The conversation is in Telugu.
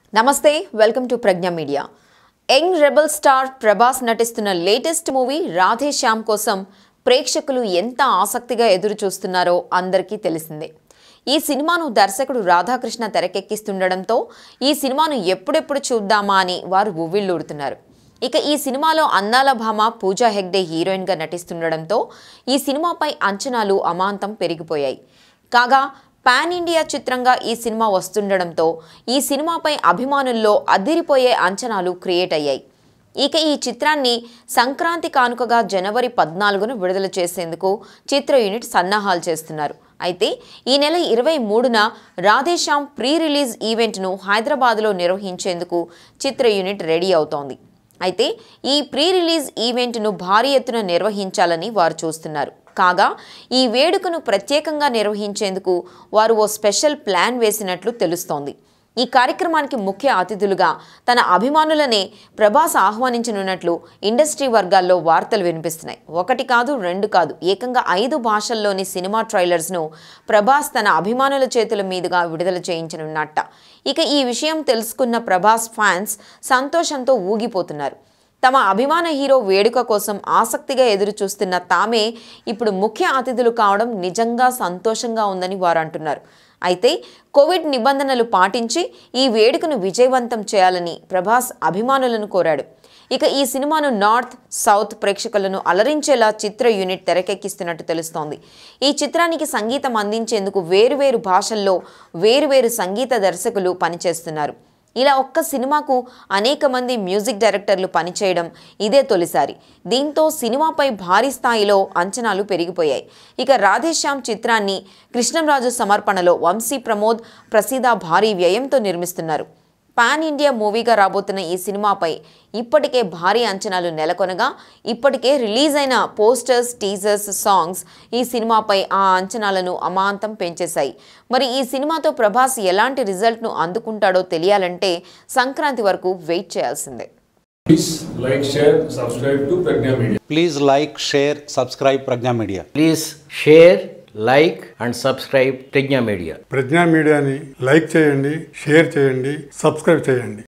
నమస్తే welcome to Pragna media young rebel star Prabhas నటిస్తున్న లేటెస్ట్ మూవీ రాధే శ్యామ్ కోసం ప్రేక్షకులు ఎంత ఆసక్తిగా ఎదురు చూస్తున్నారో అందరికీ తెలిసిందే ఈ సినిమాను దర్శకుడు రాధాకృష్ణ తెరకెక్కిస్తుండడంతో ఈ సినిమాను ఎప్పుడెప్పుడు చూద్దామా అని వారు ఉవ్విళ్ళూడుతున్నారు ఇక ఈ సినిమాలో అందాల భామ పూజా హెగ్డే హీరోయిన్గా నటిస్తుండడంతో ఈ సినిమాపై అంచనాలు అమాంతం పెరిగిపోయాయి కాగా పాన్ ఇండియా చిత్రంగా ఈ సినిమా వస్తుండడంతో ఈ సినిమాపై అభిమానుల్లో అదిరిపోయే అంచనాలు క్రియేట్ అయ్యాయి ఇక ఈ చిత్రాన్ని సంక్రాంతి కానుకగా జనవరి పద్నాలుగున విడుదల చేసేందుకు చిత్ర యూనిట్ సన్నాహాలు చేస్తున్నారు అయితే ఈ నెల ఇరవై మూడున రాధేశ్యామ్ ప్రీ రిలీజ్ ఈవెంట్ను హైదరాబాద్లో నిర్వహించేందుకు చిత్ర యూనిట్ రెడీ అవుతోంది అయితే ఈ ప్రీ రిలీజ్ ఈవెంట్ను భారీ ఎత్తున నిర్వహించాలని వారు చూస్తున్నారు కాగా ఈ వేడుకను ప్రత్యేకంగా నిర్వహించేందుకు వారు ఓ స్పెషల్ ప్లాన్ వేసినట్లు తెలుస్తోంది ఈ కార్యక్రమానికి ముఖ్య అతిథులుగా తన అభిమానులనే ప్రభాస్ ఆహ్వానించనున్నట్లు ఇండస్ట్రీ వర్గాల్లో వార్తలు వినిపిస్తున్నాయి ఒకటి కాదు రెండు కాదు ఏకంగా ఐదు భాషల్లోని సినిమా ట్రైలర్స్ను ప్రభాస్ తన అభిమానుల చేతుల మీదుగా విడుదల చేయించనున్నట్ట ఇక ఈ విషయం తెలుసుకున్న ప్రభాస్ ఫ్యాన్స్ సంతోషంతో ఊగిపోతున్నారు తమ అభిమాన హీరో వేడుక కోసం ఆసక్తిగా ఎదురు చూస్తున్న తామే ఇప్పుడు ముఖ్య అతిథులు కావడం నిజంగా సంతోషంగా ఉందని వారు అంటున్నారు అయితే కోవిడ్ నిబంధనలు పాటించి ఈ వేడుకను విజయవంతం చేయాలని ప్రభాస్ అభిమానులను కోరాడు ఇక ఈ సినిమాను నార్త్ సౌత్ ప్రేక్షకులను అలరించేలా చిత్ర యూనిట్ తెరకెక్కిస్తున్నట్టు తెలుస్తోంది ఈ చిత్రానికి సంగీతం అందించేందుకు వేరువేరు భాషల్లో వేరువేరు సంగీత దర్శకులు పనిచేస్తున్నారు ఇలా ఒక్క సినిమాకు అనేక మంది మ్యూజిక్ డైరెక్టర్లు పనిచేయడం ఇదే తొలిసారి దీంతో సినిమాపై భారీ స్థాయిలో అంచనాలు పెరిగిపోయాయి ఇక రాధేశ్యామ్ చిత్రాన్ని కృష్ణంరాజు సమర్పణలో వంశీ ప్రమోద్ ప్రసీద భారీ వ్యయంతో నిర్మిస్తున్నారు పాన్ ఇండియా మూవీగా రాబోతున్న ఈ సినిమాపై ఇప్పటికే భారీ అంచనాలు నెలకొనగా ఇప్పటికే రిలీజ్ అయిన పోస్టర్స్ టీజర్స్ సాంగ్స్ ఈ సినిమాపై ఆ అంచనాలను అమాంతం పెంచేశాయి మరి ఈ సినిమాతో ప్రభాస్ ఎలాంటి రిజల్ట్ను అందుకుంటాడో తెలియాలంటే సంక్రాంతి వరకు వెయిట్ చేయాల్సిందే Please like, share, subscribe to Pragna Media. Please like, share, subscribe Pragna Media. Please share like and subscribe Pragna media Pragna మీడియాని లైక్ చేయండి షేర్ చేయండి సబ్స్క్రైబ్ చేయండి